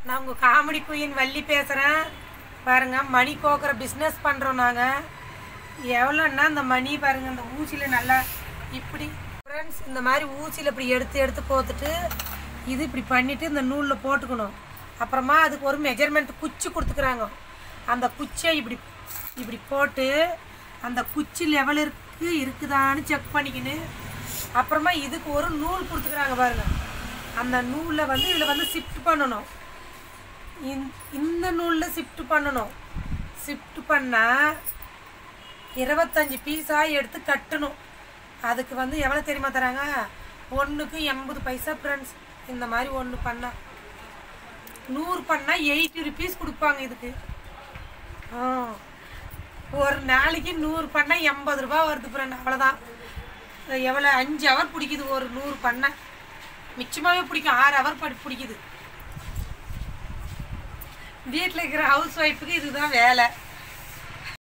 நான் உங்கள் comedy queen Valli பேசுகிறேன் பாருங்க மணி கோக்குற பிஸ்னஸ் பண்ணுறோம் நாங்கள் எவ்வளோன்னா இந்த மணி பாருங்க இந்த ஊசியில் நல்லா இப்படி ஃப்ரெண்ட்ஸ் இந்த மாதிரி ஊசியில் இப்படி எடுத்து எடுத்து கோத்துட்டு இது இப்படி பண்ணிவிட்டு இந்த நூலில் போட்டுக்கணும் அப்புறமா அதுக்கு ஒரு மெஜர்மெண்ட் குச்சி கொடுத்துக்குறாங்க அந்த குச்சியை இப்படி இப்படி போட்டு அந்த குச்சி லெவல் இருக்கு இருக்குதான்னு செக் பண்ணிக்கின்னு அப்புறமா இதுக்கு ஒரு நூல் கொடுத்துக்குறாங்க பாருங்க அந்த நூலை வந்து இதில் வந்து ஷிஃப்ட் பண்ணணும் இந்த- இந்த நூலில் ஷிஃப்ட் பண்ணணும் ஷிஃப்ட் பண்ணால் இருபத்தஞ்சி பீஸாக எடுத்து கட்டணும் அதுக்கு வந்து எவ்வளோ தெரியுமா தராங்க ஒன்றுக்கு எண்பது பைசா ஃப்ரெண்ட்ஸ் இந்த மாதிரி ஒன்று பண்ணால் நூறு பண்ணால் எயிட்டி ருபீஸ் கொடுப்பாங்க இதுக்கு ஆ ஒரு நாளைக்கு நூறு பண்ணால் எண்பது ரூபா வருது ஃப்ரெண்ட் அவ்வளோதான் எவ்வளோ அஞ்சு ஹவர் பிடிக்குது ஒரு நூறு பண்ண மிச்சமாகவே பிடிக்கும் ஆறு ஹவர் படி பிடிக்குது வீட்டில் இருக்கிற ஹவுஸ் ஒய்ஃபுக்கு இதுதான் வேலை